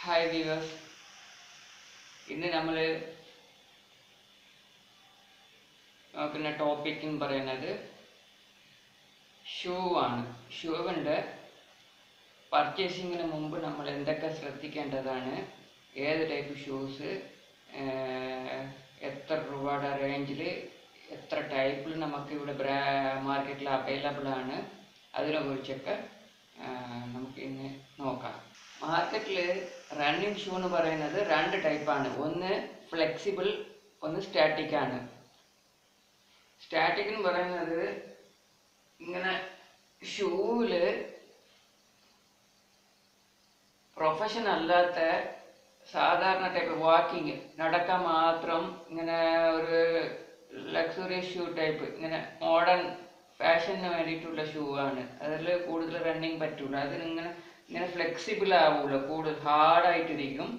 hi viewers ഇന്ന് നമ്മൾ നോക്കുന്ന ടോപ്പിക് എന്ന് പറയുന്നത് ഷൂ ആണ് ഷൂവിൻ്റെ പർച്ചേസിങ്ങിന് മുമ്പ് നമ്മൾ എന്തൊക്കെ ശ്രദ്ധിക്കേണ്ടതാണ് ഏത് ടൈപ്പ് ഷൂസ് എത്ര രൂപയുടെ റേഞ്ചിൽ എത്ര ടൈപ്പിൽ നമുക്ക് ഇവിടെ ബ്രാ മാർക്കറ്റിൽ അവൈലബിൾ ആണ് അതിനെ കുറിച്ചൊക്കെ നമുക്ക് ഇന്ന് നോക്കാം മാർക്കറ്റിൽ റണ്ണിങ് ഷൂ എന്ന് പറയുന്നത് രണ്ട് ടൈപ്പാണ് ഒന്ന് ഫ്ലെക്സിബിൾ ഒന്ന് സ്റ്റാറ്റിക് ആണ് സ്റ്റാറ്റിക് എന്ന് പറയുന്നത് ഇങ്ങനെ ഷൂവില് പ്രൊഫഷൻ അല്ലാത്ത സാധാരണ ടൈപ്പ് വാക്കിങ് നടക്കാൻ മാത്രം ഇങ്ങനെ ഒരു ലക്സുറിയസ് ഷൂ ടൈപ്പ് ഇങ്ങനെ മോഡേൺ ഫാഷന് വേണ്ടിയിട്ടുള്ള ഷൂ ആണ് അതിൽ കൂടുതൽ റണ്ണിങ് പറ്റൂല അതിന് ഇങ്ങനെ ഇങ്ങനെ ഫ്ലെക്സിബിൾ ആവൂല കൂടുതൽ ഹാർഡായിട്ടിരിക്കും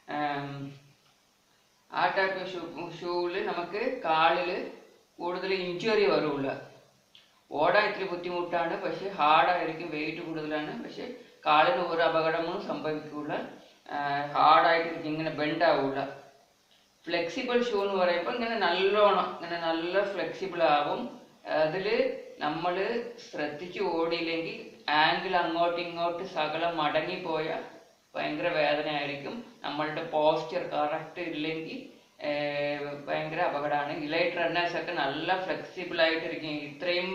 ആ ടൈപ്പ് ഷൂ ഷൂവിൽ നമുക്ക് കാലിൽ കൂടുതൽ ഇഞ്ചുറി വരില്ല ഓടാൻ ഇത്തിരി ബുദ്ധിമുട്ടാണ് പക്ഷെ ഹാർഡായിരിക്കും വെയിറ്റ് കൂടുതലാണ് പക്ഷെ കാലിന് ഒരു അപകടമൊന്നും സംഭവിക്കില്ല ഹാർഡായിട്ടിരിക്കും ഇങ്ങനെ ബെൻഡ് ആവില്ല ഫ്ലെക്സിബിൾ ഷൂ എന്ന് പറയുമ്പോൾ ഇങ്ങനെ നല്ലോണം ഇങ്ങനെ നല്ല ഫ്ലെക്സിബിൾ ആവും അതിൽ നമ്മൾ ശ്രദ്ധിച്ച് ഓടിയില്ലെങ്കിൽ ആംഗിൾ അങ്ങോട്ടും ഇങ്ങോട്ട് സകലം മടങ്ങിപ്പോയാൽ ഭയങ്കര വേദനയായിരിക്കും നമ്മളുടെ പോസ്ചർ കറക്റ്റ് ഇല്ലെങ്കിൽ ഭയങ്കര അപകടമാണ് ഇലൈറ്റ് റണ്ണേഴ്സ് ഒക്കെ നല്ല ഫ്ലെക്സിബിൾ ആയിട്ടിരിക്കും ഇത്രയും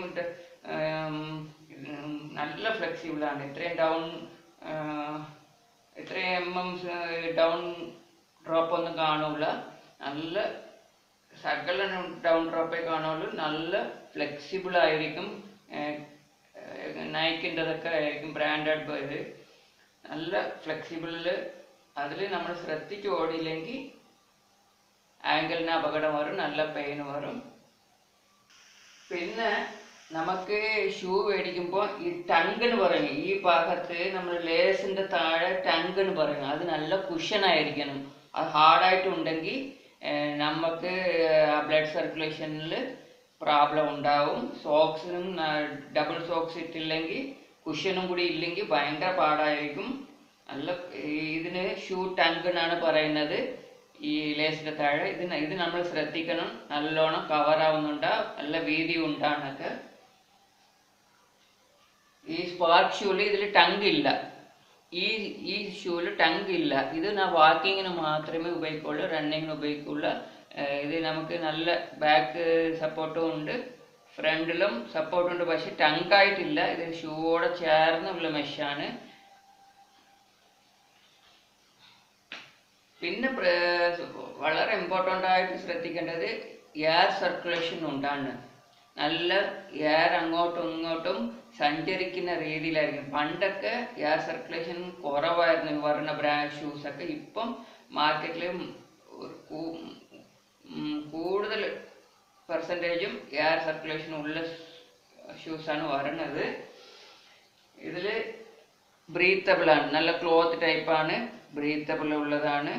നല്ല ഫ്ലെക്സിബിൾ ആണ് ഇത്രയും ഡൗൺ ഇത്രയും എം എം ഡൗൺ ഡ്രോപ്പ് ഒന്നും കാണൂല നല്ല സകല ഡൗൺ ഡ്രോപ്പേ കാണുള്ളൂ നല്ല ഫ്ലെക്സിബിൾ ആയിരിക്കും നൈക്കിൻ്റെതൊക്കെ ആയിരിക്കും ബ്രാൻഡഡ് പേര് നല്ല ഫ്ലെക്സിബിളിൽ അതിൽ നമ്മൾ ശ്രദ്ധിച്ച് ഓടിയില്ലെങ്കിൽ ആങ്കിളിന് അപകടം വരും നല്ല പെയിൻ വരും പിന്നെ നമുക്ക് ഷൂ മേടിക്കുമ്പോൾ ഈ ടങ്ക് എന്ന് പറയും ഈ ഭാഗത്ത് നമ്മൾ ലേസിന്റെ താഴെ ടങ്ക് എന്ന് പറയും അത് നല്ല കുഷനായിരിക്കണം അത് ഹാർഡായിട്ടുണ്ടെങ്കിൽ നമുക്ക് ബ്ലഡ് സർക്കുലേഷനിൽ പ്രോബ്ലം ഉണ്ടാവും സോക്സിനും ഡബിൾ സോക്സ് ഇട്ടില്ലെങ്കിൽ കുഷനും കൂടി ഇല്ലെങ്കിൽ ഭയങ്കര പാടായിരിക്കും നല്ല ഇതിന് ഷൂ ടങ്ക് എന്നാണ് പറയുന്നത് ഈ ലേസിന്റെ താഴെ ഇത് ഇത് നമ്മൾ ശ്രദ്ധിക്കണം നല്ലോണം കവർ ആവുന്നുണ്ട് നല്ല വീതി ഉണ്ടാണൊക്കെ ഈ സ്പാർക്ക് ഷൂല് ഇതിൽ ടങ്ക് ഇല്ല ഈ ഈ ഷൂല് ടങ്ക് ഇല്ല ഇത് ഞാൻ വാക്കിങ്ങിന് മാത്രമേ ഉപയോഗിക്കുള്ളൂ റണ്ണിങ്ങിന് ഉപയോഗിക്കുള്ളൂ ഇത് നമുക്ക് നല്ല ബാക്ക് സപ്പോർട്ടും ഉണ്ട് ഫ്രണ്ടിലും സപ്പോർട്ട് ഉണ്ട് പക്ഷെ ടങ്ക് ആയിട്ടില്ല ഇത് ഷൂவோടെ ചേർന്നുള്ള മെഷാണ് പിന്നെ വളരെ ഇമ്പോർട്ടൻ്റ് ആയിട്ട് ശ്രദ്ധിക്കേണ്ടത് എയർ സർക്കുലേഷൻ ഉണ്ടാണ് നല്ല എയർ അങ്ങോട്ടും ഇങ്ങോട്ടും സഞ്ചരിക്കുന്ന രീതിയിലായിരിക്കും പണ്ടൊക്കെ എയർ സർക്കുലേഷൻ കുറവായിരുന്നു വരുന്ന ബ്രാൻഡ് ഷൂസ് ഒക്കെ ഇപ്പം മാർക്കറ്റിൽ കൂടുതൽ പെർസെൻറ്റേജും എയർ സർക്കുലേഷൻ ഉള്ള ഷൂസാണ് വരുന്നത് ഇതിൽ ബ്രീത്തബിൾ ആണ് നല്ല ക്ലോത്ത് ടൈപ്പാണ് ബ്രീത്തബിൾ ഉള്ളതാണ്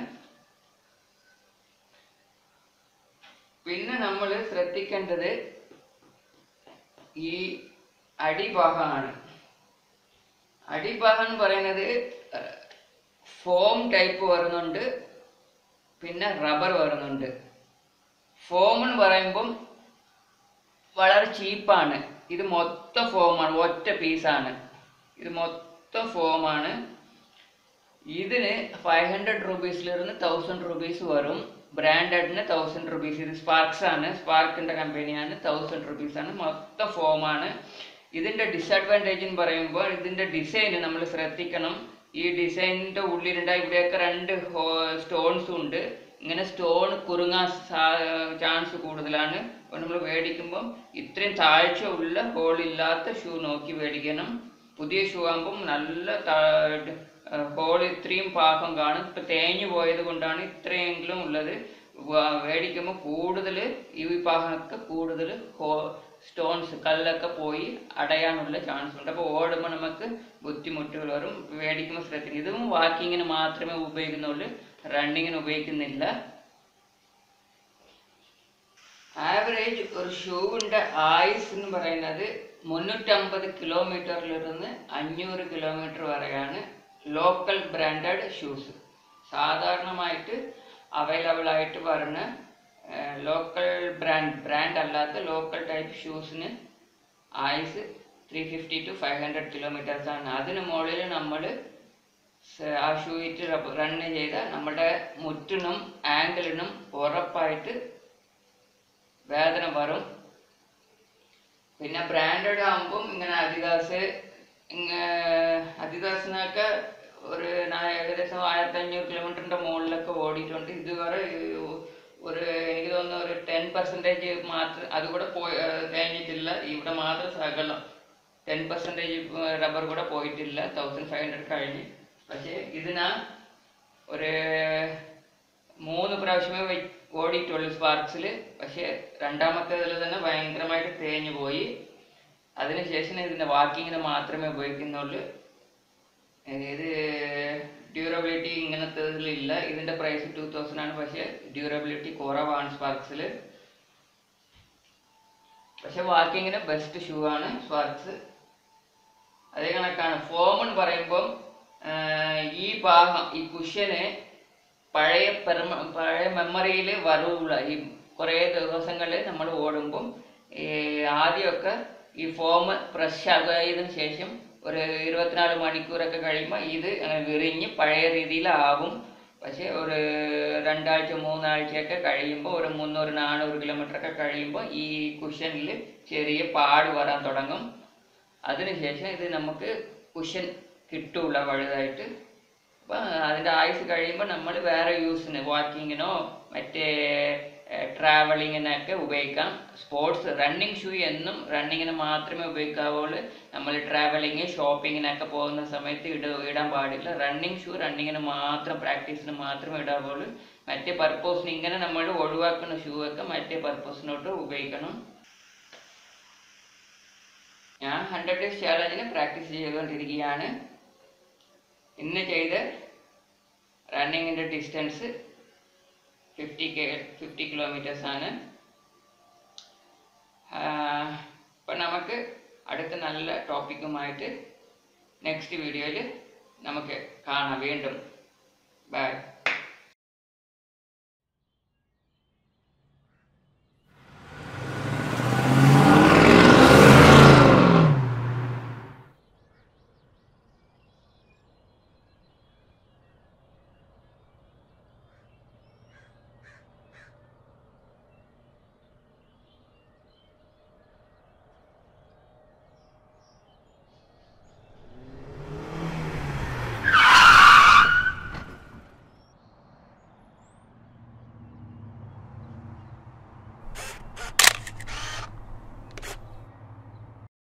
പിന്നെ നമ്മൾ ശ്രദ്ധിക്കേണ്ടത് ഈ അടിഭാഗമാണ് അടിഭാഗം എന്ന് പറയുന്നത് ഫോം ടൈപ്പ് വരുന്നുണ്ട് പിന്നെ റബ്ബർ വരുന്നുണ്ട് ഫോം എന്ന് പറയുമ്പം വളരെ ചീപ്പാണ് ഇത് മൊത്തം ഫോമാണ് ഒറ്റ പീസാണ് ഇത് മൊത്തം ഫോമാണ് ഇതിന് ഫൈവ് ഹൺഡ്രഡ് റുപ്പീസിലിരുന്ന് തൗസൻഡ് റുപ്പീസ് വരും ബ്രാൻഡഡിന് തൗസൻഡ് റുപ്പീസ് ഇത് സ്പാർക്സ് ആണ് സ്പാർക്കിൻ്റെ കമ്പനിയാണ് തൗസൻഡ് റുപ്പീസ് ആണ് മൊത്തം ഫോമാണ് ഇതിൻ്റെ ഡിസഡ്വാൻറ്റേജ് എന്ന് പറയുമ്പോൾ ഇതിൻ്റെ ഡിസൈൻ നമ്മൾ ശ്രദ്ധിക്കണം ഈ ഡിസൈനിൻ്റെ ഉള്ളിലുണ്ട ഇവിടെയൊക്കെ രണ്ട് സ്റ്റോൺസും ഉണ്ട് ഇങ്ങനെ സ്റ്റോൺ കുറുങ്ങാൻ ചാൻസ് കൂടുതലാണ് അപ്പോൾ നമ്മൾ മേടിക്കുമ്പം ഇത്രയും താഴ്ച ഉള്ള ഹോളില്ലാത്ത ഷൂ നോക്കി മേടിക്കണം പുതിയ ഷൂ ആകുമ്പം നല്ല ഹോൾ ഇത്രയും പാകം കാണും ഇപ്പം തേഞ്ഞു പോയത് കൊണ്ടാണ് ഇത്രയെങ്കിലും ഉള്ളത് മേടിക്കുമ്പോൾ കൂടുതൽ ഈ ഭാഗമൊക്കെ കൂടുതൽ ഹോ സ്റ്റോൺസ് കല്ലൊക്കെ പോയി അടയാനുള്ള ചാൻസ് ഉണ്ട് അപ്പോൾ ഓടുമ്പോൾ നമുക്ക് ബുദ്ധിമുട്ടുകൾ വരും മേടിക്കുമ്പോൾ ശ്രദ്ധിക്കും ഇതും വാക്കിങ്ങിന് മാത്രമേ ഉപയോഗിക്കുന്നുള്ളൂ റണ്ണിങ്ങിന് ഉപയോഗിക്കുന്നില്ല ആവറേജ് ഒരു ഷൂവിൻ്റെ ആയുസ് എന്ന് പറയുന്നത് മുന്നൂറ്റമ്പത് കിലോമീറ്ററിലിരുന്ന് അഞ്ഞൂറ് കിലോമീറ്റർ വരെയാണ് ലോക്കൽ ബ്രാൻഡഡ് ഷൂസ് സാധാരണമായിട്ട് അവൈലബിൾ ആയിട്ട് വരുന്ന ലോക്കൽ ബ്രാൻഡ് ബ്രാൻഡ് അല്ലാത്ത ലോക്കൽ ടൈപ്പ് ഷൂസിന് ആയുസ് three fifty to five hundred kilometres ആണ് അതിന് മുകളിൽ നമ്മൾ ആ ഷൂ ഇട്ട് റണ്ണ് ചെയ്ത നമ്മുടെ മുറ്റിനും ആങ്കിളിനും ഉറപ്പായിട്ട് വേദന വരും പിന്നെ ബ്രാൻഡഡ് ആകുമ്പം ഇങ്ങനെ അദിദാസ് അദിദാസിനൊക്കെ ഒരു നാ- ഏകദേശം ആയിരത്തി അഞ്ഞൂറ് കിലോമീറ്ററിന്റെ മുകളിലൊക്കെ ഓടിയിട്ടുണ്ട് ഇതുവരെ ഒരു എനിക്ക് തോന്നുന്നു ഒരു ടെൻ പെർസെൻറ്റേജ് മാത്രം അതുകൂടെ പോയി ഏർ കഴിഞ്ഞിട്ടില്ല ഇവിടെ മാത്രം സകലം ടെൻ പെർസെൻറ്റേജ് റബ്ബർ കൂടെ പോയിട്ടില്ല തൗസൻഡ് ഫൈവ് ഹൺഡ്രഡ് കഴിഞ്ഞ് പക്ഷേ ഇതിനാ ഒരു മൂന്ന് പ്രാവശ്യമേ വെ- ഓടിയിട്ടുള്ളൂ സ്പാർക്സിൽ പക്ഷേ രണ്ടാമത്തേതിൽ തന്നെ ഭയങ്കരമായിട്ട് തേഞ്ഞു പോയി അതിനുശേഷം ഇതിൻ്റെ വാക്കിങ്ങിന് മാത്രമേ ഉപയോഗിക്കുന്നുള്ളൂ ഇത് ഡ്യൂറബിലിറ്റി ഇങ്ങനത്തെ ഇതിലില്ല ഇതിൻ്റെ പ്രൈസ് ടു തൗസൻഡ് ആണ് പക്ഷേ ഡ്യൂറബിലിറ്റി കുറവാണ് സ്പാർക്സിൽ പക്ഷെ വാക്കിങ്ങിന് ബെസ്റ്റ് ഷൂ ആണ് സ്പാർക്സ് അതേ കണക്കാണ് ഫോം എന്ന് പറയുമ്പം ആഹ് ഈ ഭാഗം ഈ കുഷ്യന് പഴയ പെർമ പഴയ മെമ്മറിയിൽ വരൂല ഈ കുറേ ദിവസങ്ങളിൽ നമ്മൾ ഓടുമ്പം ഈ ആദ്യമൊക്കെ ഈ ഫോം ഫ്രഷ് ആയതിനു ശേഷം ഒരു ഇരുപത്തിനാല് മണിക്കൂറൊക്കെ കഴിയുമ്പോൾ ഇത് അങ്ങനെ വിറിഞ്ഞ് പഴയ രീതിയിലാവും പക്ഷേ ഒരു രണ്ടാഴ്ച മൂന്നാഴ്ചയൊക്കെ കഴിയുമ്പോൾ ഒരു മുന്നൂറ് നാനൂറ് കിലോമീറ്റർ ഒക്കെ കഴിയുമ്പോൾ ഈ കുഷ്യനിൽ ചെറിയ പാട് വരാൻ തുടങ്ങും അതിനുശേഷം ഇത് നമുക്ക് കുഷ്യൻ കിട്ടൂല വലുതായിട്ട് അപ്പം അതിൻ്റെ ആയുസ് കഴിയുമ്പോൾ നമ്മൾ വേറെ യൂസിന് വാക്കിങ്ങിനോ മറ്റേ ട്രാവലിങ്ങിനൊക്കെ ഉപയോഗിക്കാം സ്പോർട്സ് റണ്ണിങ് ഷൂ എന്നും റണ്ണിങ്ങിന് മാത്രമേ ഉപയോഗിക്കാവുള്ളൂ നമ്മൾ ട്രാവലിങ് ഷോപ്പിങ്ങിനൊക്കെ പോകുന്ന സമയത്ത് ഇട ഇടാൻ പാടില്ല റണ്ണിങ് ഷൂ റണ്ണിങ്ങിന് മാത്രം പ്രാക്ടീസിന് മാത്രമേ ഇടാവുള്ളൂ മറ്റേ പർപ്പസിന് ഇങ്ങനെ നമ്മൾ ഒഴിവാക്കുന്ന ഷൂ ഒക്കെ മറ്റേ പർപ്പസിനോട്ട് ഉപയോഗിക്കണം ഞാൻ ഹൺഡ്രഡ് ഡേയ്സ് ചാലഞ്ചിന് പ്രാക്ടീസ് ചെയ്തുകൊണ്ടിരിക്കുകയാണ് ഇന്ന് ചെയ്ത റണ്ണിങ്ങിൻ്റെ distance fifty K fifty kilometres ആണ് അപ്പം നമുക്ക് അടുത്ത നല്ല ടോപ്പിക്കുമായിട്ട് നെക്സ്റ്റ് വീഡിയോയിൽ നമുക്ക് കാണാം വീണ്ടും ബൈ